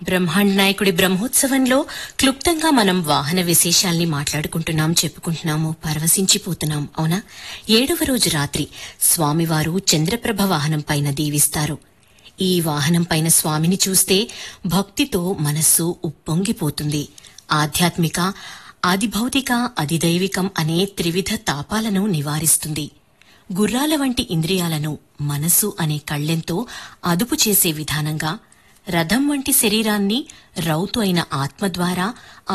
బ్రహ్మాండ నాయకుడి బ్రహ్మోత్సవంలో క్లుప్తంగా మనం వాహన విశేషాల్ని మాట్లాడుకుంటున్నాం చెప్పుకుంటున్నాము పరవశించిపోతున్నాం అవునా ఏడవ రోజు రాత్రి స్వామివారు చంద్రప్రభ వాహనం పైన దీవిస్తారు ఈ వాహనం పైన స్వామిని చూస్తే భక్తితో మనస్సు ఉప్పొంగిపోతుంది ఆధ్యాత్మిక ఆదిభౌతిక అధిదైవికం అనే త్రివిధ తాపాలను నివారిస్తుంది గుర్రాల వంటి ఇంద్రియాలను మనసు అనే కళ్ళెంతో అదుపు చేసే విధానంగా రథం వంటి శరీరాన్ని రౌతు అయిన ఆత్మ ద్వారా